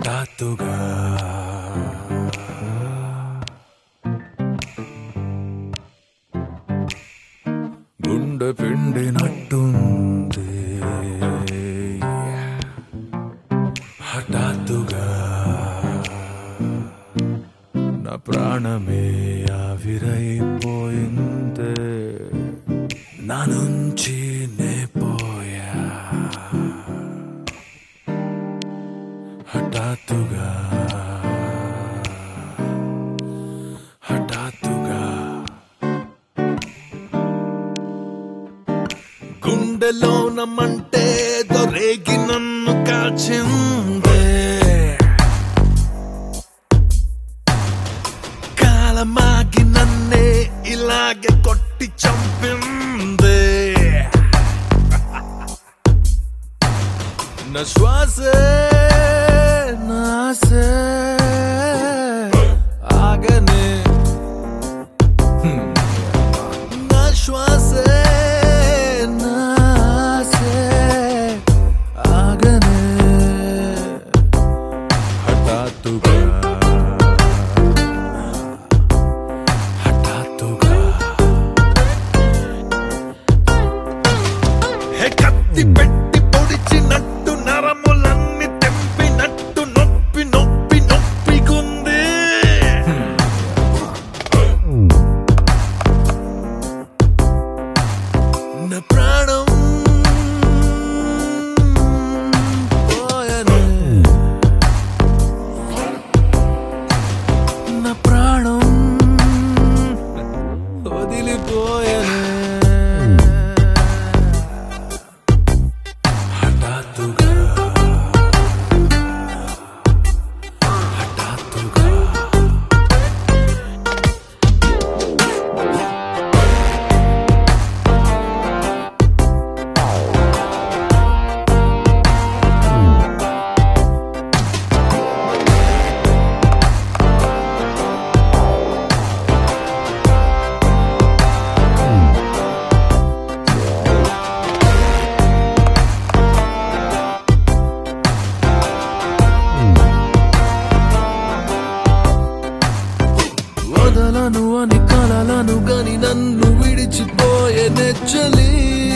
హఠాత్తుగా గుండె పిండినట్టుంది హఠాత్తుగా నా ప్రాణమే ఆవిరైపోయిందే నా నుంచి నే పోయా హఠాత్తుగా హఠాత్తుగా గుండెలోన మంటే దొరేగి నన్ను కాచిందే కాలమాగి నన్నే ఇలాగే కొట్టి చంపిందే నా శ్వాసే నాసే ఆగనే నా శ్వాసే నాసే ఆగనే హఠాత్తుగా హఠాత్తుగా హే కత్తి పెట్టి పొడిచినట్టు నరములన్నీ తెంపినట్టు నొప్పి నొప్పి నొప్పికుంది నా ప్రాణం పోయనే నా ప్రాణం వదిలిపోయనే హఠాత్తుగా హఠాత్తుగా వదలను అని కలలను గని నన్ను విడిచిపోయే నెచ్చలి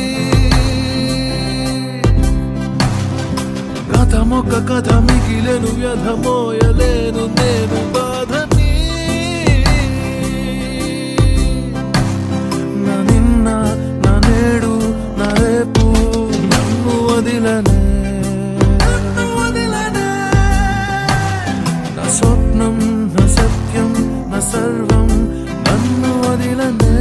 కథమొక్క కథ మిగిలెను వ్యధమోయలేను నేను బాధని నా నిన్న నా నేడు నా రేపు నన్ను వదిలనే నన్ను వదిలనే నా స్వప్నం నా సత్యం నా సర్వం నన్ను వదిలనే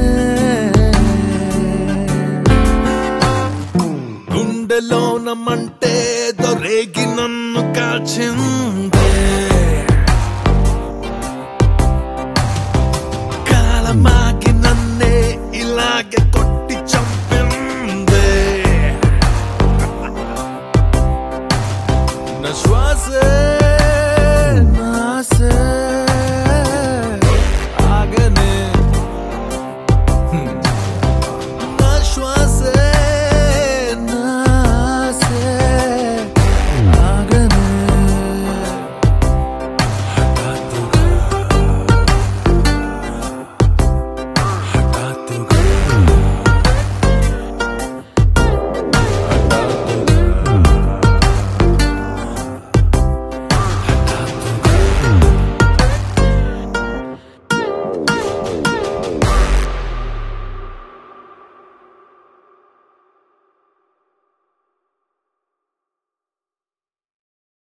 గుండెలోన మంటే దొరేగి నన్ను కాచింది